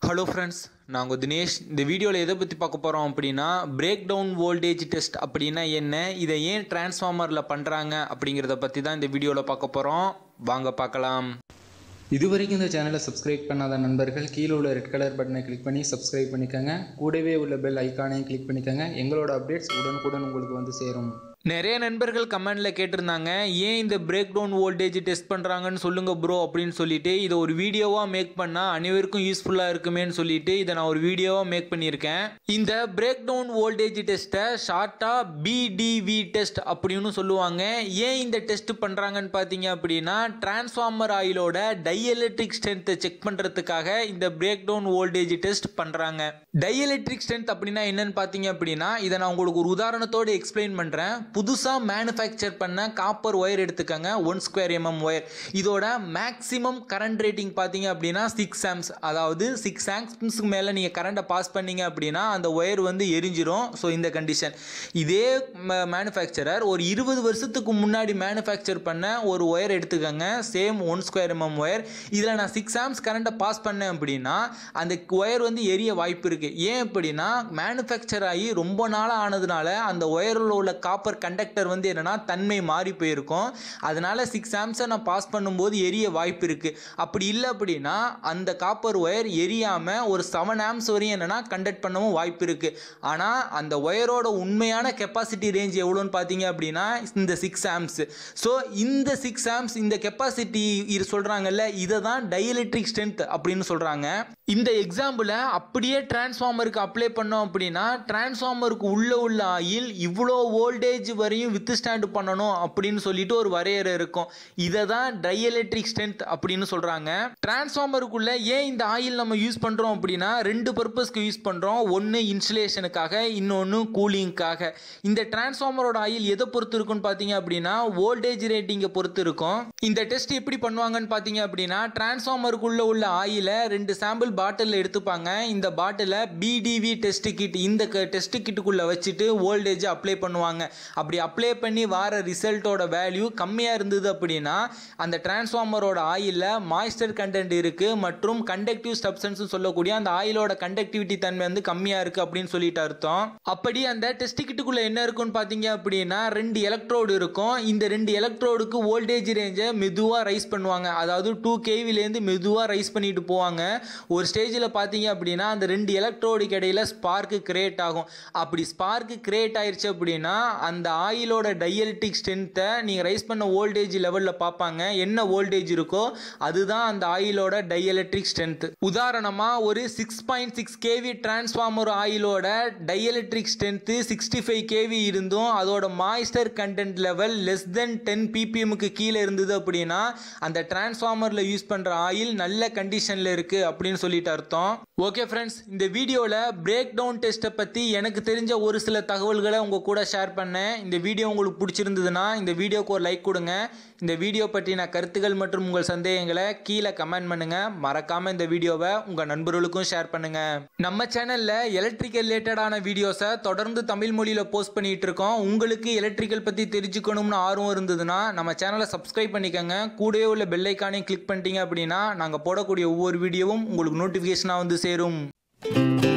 hello friends நான் உங்கள் தினேஷ் இந்த வீடியோவில் எதை பற்றி பார்க்க போகிறோம் அப்படின்னா பிரேக் டவுன் வோல்டேஜ் டெஸ்ட் அப்படின்னா என்ன இதை ஏன் டிரான்ஸ்ஃபார்மரில் பண்ணுறாங்க அப்படிங்கிறத பற்றி தான் இந்த வீடியோவில் பார்க்க போகிறோம் வாங்க பார்க்கலாம் இதுவரைக்கும் இந்த சேனலை சப்ஸ்கிரைப் பண்ணாத நண்பர்கள் கீழே உள்ள ரெட் கலர் பட்டனை கிளிக் பண்ணி சப்ஸ்கிரைப் பண்ணிக்கோங்க கூடவே உள்ள பெல் ஐக்கானையும் கிளிக் பண்ணிக்கோங்க எங்களோட அப்டேட்ஸ் உடனுக்குடன் உங்களுக்கு வந்து சேரும் நிறைய நண்பர்கள் கமெண்ட்ல கேட்டிருந்தாங்க ஏன் இந்த பிரேக் டவுன் வோல்டேஜ் டெஸ்ட் பண்ணுறாங்கன்னு சொல்லுங்க ப்ரோ அப்படின்னு சொல்லிட்டு இதை ஒரு வீடியோவாக மேக் பண்ணால் அனைவருக்கும் யூஸ்ஃபுல்லாக இருக்குமேன்னு சொல்லிட்டு இதை நான் ஒரு வீடியோவாக மேக் பண்ணியிருக்கேன் இந்த பிரேக் டவுன் வோல்டேஜ் டெஸ்ட்டை ஷார்ட்டாக பிடிவி டெஸ்ட் அப்படின்னு சொல்லுவாங்க ஏன் இந்த டெஸ்ட் பண்ணுறாங்கன்னு பார்த்தீங்க அப்படின்னா டிரான்ஸ்ஃபார்மர் ஆயிலோட டைஎலக்ட்ரிக் ஸ்ட்ரென்த்தை செக் பண்ணுறதுக்காக இந்த பிரேக் டவுன் வோல்டேஜ் டெஸ்ட் பண்ணுறாங்க டைஎலக்ட்ரிக் ஸ்ட்ரென்த் அப்படின்னா என்னன்னு பார்த்தீங்க அப்படின்னா இதை நான் உங்களுக்கு ஒரு உதாரணத்தோடு எக்ஸ்பிளைன் பண்ணுறேன் புதுசாக மேனுஃபேக்சர் பண்ண காப்பர் ஒயர் எடுத்துக்கங்க ஒன் ஸ்கொயர் எம்எம் ஒயர் இதோட மேக்ஸிமம் கரண்ட் ரேட்டிங் பார்த்தீங்க அப்படின்னா சிக்ஸ் ஆம்ஸ் அதாவது சிக்ஸ் ஆம்ஸ்க்கு மேலே நீங்கள் கரண்ட்டை பாஸ் பண்ணீங்க அப்படின்னா அந்த ஒயர் வந்து எரிஞ்சிரும் ஸோ இந்த கண்டிஷன் இதே மேனுஃபேக்சரர் ஒரு இருபது வருஷத்துக்கு முன்னாடி மேனுஃபேக்சர் பண்ண ஒரு ஒயர் எடுத்துக்கங்க same one square mm wire இதில் நான் சிக்ஸ் ஆம்ஸ் கரண்ட்டை பாஸ் பண்ணேன் அப்படின்னா அந்த ஒயர் வந்து எரிய வாய்ப்பு இருக்குது ஏன் அப்படின்னா மேனுஃபேக்சர் ஆகி ரொம்ப நாளாக ஆனதுனால அந்த ஒயரில் உள்ள காப்பர் கண்டக்டர் வந்து என்னென்னா தன்மை மாறி போயிருக்கும் அதனால சிக்ஸ் ஆம்ஸை நான் பாஸ் பண்ணும்போது எரிய வாய்ப்பு இருக்குது அப்படி இல்லை அப்படின்னா அந்த காப்பர் ஒயர் எரியாமல் ஒரு செவன் ஆம்ஸ் வரையும் என்னென்னா கண்டக்ட் பண்ணவும் வாய்ப்பு இருக்குது ஆனால் அந்த ஒயரோட உண்மையான கெப்பாசிட்டி ரேஞ்ச் எவ்வளோன்னு பார்த்தீங்க அப்படின்னா இந்த சிக்ஸ் ஆம்ஸ் ஸோ இந்த சிக்ஸ் ஆம்ஸ் இந்த கெப்பாசிட்டி இது சொல்கிறாங்கல்ல இதை தான் டைஎலக்ட்ரிக் ஸ்ட்ரென்த் அப்படின்னு சொல்கிறாங்க இந்த எக்ஸாம்பிளை அப்படியே டிரான்ஸ்ஃபார்மருக்கு அப்ளை பண்ணோம் அப்படின்னா டிரான்ஸ்ஃபார்மருக்கு உள்ள உள்ள ஆயில் இவ்வளோ வோல்டேஜ் வரையும் வித் ஸ்டாண்ட் பண்ணணும் அப்படின்னு சொல்லிட்டு ஒரு வரையறை இருக்கும் இதை தான் டைஎலக்ட்ரிக் ஸ்ட்ரென்த் அப்படின்னு சொல்கிறாங்க டிரான்ஸ்ஃபார்மருக்குள்ள ஏன் இந்த ஆயில் நம்ம யூஸ் பண்ணுறோம் அப்படின்னா ரெண்டு பர்பஸ்க்கு யூஸ் பண்ணுறோம் ஒன்று இன்சுலேஷனுக்காக இன்னொன்று கூலிங்க்காக இந்த டிரான்ஸ்ஃபார்மரோட ஆயில் எதை பொறுத்து இருக்குன்னு பார்த்தீங்க அப்படின்னா வோல்டேஜ் ரேட்டிங்கை பொறுத்து இருக்கும் இந்த டெஸ்ட் எப்படி பண்ணுவாங்கன்னு பார்த்தீங்க அப்படின்னா டிரான்ஸ்ஃபார்மருக்குள்ள உள்ள ஆயிலை ரெண்டு சாம்பிள் பாட்டில் எடுத்துப்பாங்க இந்த பாட்டிலை பிடிவி டெஸ்ட் கிட் இந்த டெஸ்ட் கிட்டுக்குள்ளே வச்சுட்டு வோல்டேஜ் அப்ளை பண்ணுவாங்க அப்படி அப்ளை பண்ணி வர ரிசல்ட்டோட வேல்யூ கம்மியாக இருந்தது அப்படின்னா அந்த டிரான்ஸ்ஃபார்மரோட ஆயிலில் மாய்ஸ்டர் கண்டென்ட் இருக்குது மற்றும் கண்டக்டிவ் சப்ஸ்டன்ஸ் சொல்லக்கூடிய அந்த ஆயிலோட கண்டக்டிவிட்டி தன்மை வந்து கம்மியாக இருக்குது அப்படின்னு சொல்லிட்டு அர்த்தம் அப்படி அந்த டெஸ்ட் கிட்டுக்குள்ளே என்ன இருக்குன்னு பார்த்தீங்க அப்படின்னா ரெண்டு எலக்ட்ரோடு இருக்கும் இந்த ரெண்டு எலக்ட்ரோடுக்கு வோல்டேஜ் ரேஞ்சை மெதுவாக ரைஸ் பண்ணுவாங்க அதாவது டூ கேவிலேருந்து மெதுவாக ரைஸ் பண்ணிட்டு போவாங்க ஒரு ஸ்டேஜில் பார்த்தீங்க அப்படின்னா அந்த ரெண்டு எலக்ட்ரோடுக்கு இடையில ஸ்பார்க்கு கிரியேட் ஆகும் அப்படி ஸ்பார்க்கு கிரியேட் ஆயிருச்சு அப்படின்னா அந்த ஆயிலோட டைஎலக்ட்ரிக் ஸ்ட்ரென்த்தை நீங்கள் ரைஸ் பண்ண வோல்டேஜ் லெவலில் பார்ப்பாங்க என்ன வோல்டேஜ் இருக்கோ அதுதான் அந்த ஆயிலோட டைஎலக்ட்ரிக் ஸ்ட்ரென்த் உதாரணமாக ஒரு six point six KV transformer ஆயிலோட dielectric strength sixty five KV இருந்தும் அதோட moisture content level less than ten பிபிஎம்க்கு கீழே இருந்தது அப்படின்னா அந்த டிரான்ஸ்ஃபார்மரில் யூஸ் பண்ணுற ஆயில் நல்ல கண்டிஷனில் இருக்குது அப்படின்னு சொல்லிட்டு அர்த்தம் ஓகே ஃப்ரெண்ட்ஸ் இந்த வீடியோவில் பிரேக் டவுன் டெஸ்ட்டை பற்றி எனக்கு தெரிஞ்ச ஒரு சில தகவல்களை உங்கள் கூட ஷேர் பண்ணேன் இந்த வீடியோ உங்களுக்கு பிடிச்சிருந்ததுன்னா இந்த வீடியோக்கு ஒரு லைக் கொடுங்க இந்த வீடியோ பற்றின கருத்துக்கள் மற்றும் உங்கள் சந்தேகங்களை கீழே கமெண்ட் பண்ணுங்கள் மறக்காமல் இந்த வீடியோவை உங்கள் நண்பர்களுக்கும் ஷேர் பண்ணுங்கள் நம்ம சேனலில் எலக்ட்ரிக்கல் ரிலேட்டடான வீடியோஸை தொடர்ந்து தமிழ் மொழியில் போஸ்ட் பண்ணிகிட்டு இருக்கோம் உங்களுக்கு எலக்ட்ரிக்கல் பற்றி தெரிஞ்சுக்கணும்னு ஆர்வம் இருந்ததுன்னா நம்ம சேனலை சப்ஸ்கிரைப் பண்ணிக்கோங்க கூடவே உள்ள பெல்லைக்கானையும் கிளிக் பண்ணிட்டீங்க அப்படின்னா நாங்கள் போடக்கூடிய ஒவ்வொரு வீடியோவும் உங்களுக்கு நோட்டிஃபிகேஷனாக வந்து சேரும்